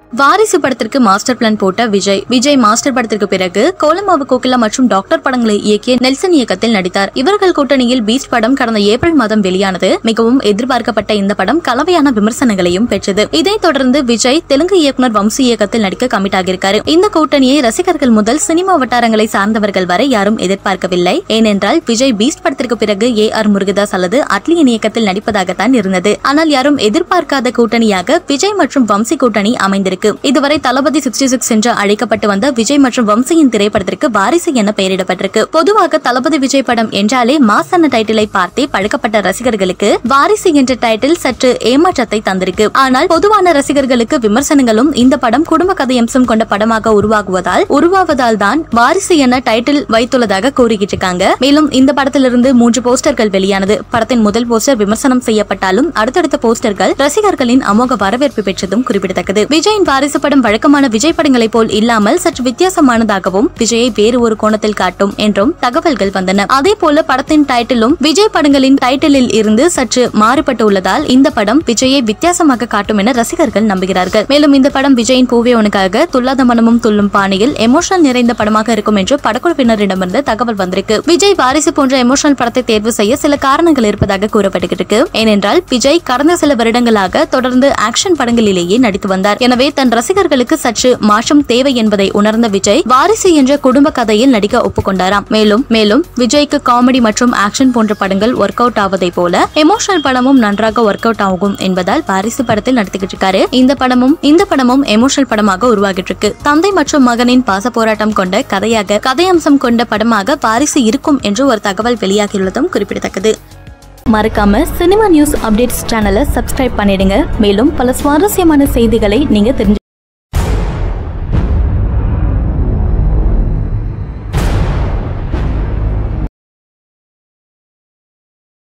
வாரிசு படத்திற்கு master plan போட்ட விஜய் விஜய் மாஸ்டர் படத்திற்கு பிறகு கோலமாவு கோகிலா மற்றும் டாக்டர் படங்களை இயக்கிய நெல்சன் இயக்கத்தில் நடித்தார் இவர்கள் கூட்டணியில் பீஸ்ட் படம் கடந்த ஏப்ரல் மாதம் வெளியானது மிகவும் எதிர்பார்க்கப்பட்ட இந்த படம் கலவையான விமர்சனங்களையும் பெற்றது இதைத் தொடர்ந்து விஜய் தெலுங்கு இயக்குனர் வம்சி இயக்கத்தில் நடிக்க கமிட் ஆகியிருக்காரு இந்த கூட்டணியை ரசிகர்கள் முதல் சினிமா வட்டாரங்களை சார்ந்தவர்கள் வரை யாரும் எதிர்பார்க்கவில்லை ஏனென்றால் விஜய் பீஸ்ட் படத்திற்கு பிறகு ஏ ஆர் முருகதாஸ் அல்லது அட்லியின் இயக்கத்தில் நடிப்பதாகத்தான் இருந்தது ஆனால் யாரும் எதிர்பார்க்காத கூட்டணியாக விஜய் மற்றும் வம்சி கூட்டணி அமைந்திருக்கு இதுவரை தளபதி சிக்ஸ்டி சிக்ஸ் என்று அழைக்கப்பட்டு வந்த விஜய் மற்றும் வம்சியின் திரைப்படத்திற்கு வாரிசு என பெயரிடப்பட்டிருக்கு பொதுவாக தளபதி விஜய் படம் என்றாலே மாஸ் என்ற டைட்டிலை பார்த்தே பழக்கப்பட்ட ரசிகர்களுக்கு வாரிசு என்ற டைட்டில் சற்று ஏமாற்றத்தை தந்திருக்கு ஆனால் பொதுவான ரசிகர்களுக்கு விமர்சனங்களும் இந்த படம் குடும்ப கதை அம்சம் கொண்ட படமாக உருவாகுவதால் உருவாவதால் தான் வாரிசு என டைட்டில் வைத்துள்ளதாக கூறிக்கிட்டு இருக்காங்க மேலும் இந்த படத்திலிருந்து மூன்று போஸ்டர்கள் வெளியானது படத்தின் முதல் போஸ்டர் விமர்சனம் செய்யப்பட்டாலும் அடுத்தடுத்த போஸ்டர்கள் ரசிகர்களின் அமோக வரவேற்பு பெற்றதும் குறிப்பிடத்தக்கது விஜயின் வாரிசு படம் வழக்கமான விஜய் படங்களைப் போல் இல்லாமல் சற்று வித்தியாசமானதாகவும் விஜயை வேறு ஒரு கோணத்தில் காட்டும் என்றும் தகவல்கள் வந்தன அதே போல படத்தின் டைட்டிலும் விஜய் படங்களின் டைட்டிலில் இருந்து சற்று மாறுபட்டு உள்ளதால் இந்த படம் விஜயை வித்தியாசமாக காட்டும் என ரசிகர்கள் நம்புகிறார்கள் மேலும் இந்த படம் விஜயின் பூவே உனக்காக துல்லாத மனமும் துள்ளும் பாணியில் எமோஷனல் நிறைந்த படமாக இருக்கும் என்று படக்குழுவினரிடமிருந்து தகவல் வந்திருக்கு விஜய் வாரிசு போன்ற எமோஷனல் படத்தை தேர்வு செய்ய சில காரணங்கள் இருப்பதாக கூறப்பட்டிருக்கு ஏனென்றால் விஜய் கடந்த சில வருடங்களாக தொடர்ந்து ஆக்ஷன் படங்களிலேயே நடித்து வந்தார் எனவே தன் ரசிகர்களுக்கு சற்று மாற்றம் தேவை என்பதை உணர்ந்த விஜய் வாரிசு என்ற குடும்ப கதையில் நடிக்க ஒப்புக்கொண்டாராம் மேலும் மேலும் விஜய்க்கு காமெடி மற்றும் ஆக்ஷன் போன்ற படங்கள் ஒர்க் அவுட் ஆவதை போல எமோஷனல் படமும் நன்றாக ஒர்க் அவுட் ஆகும் என்பதால் வாரிசு படத்தில் நடித்துக்கிட்டு இருக்காரு இந்த படமும் இந்த படமும் எமோஷனல் படமாக உருவாகிட்டு இருக்கு தந்தை மற்றும் மகனின் பாச போராட்டம் கொண்ட கதையாக கதையம்சம் கொண்ட படமாக வாரிசு இருக்கும் என்று ஒரு தகவல் வெளியாகியுள்ளதும் குறிப்பிடத்தக்கது மறக்காம சினிமா நியூஸ் அப்டேட்ஸ் சேனலை சப்ஸ்கிரைப் பண்ணிடுங்க மேலும் பல சுவாரஸ்யமான செய்திகளை நீங்க தெரிஞ்சு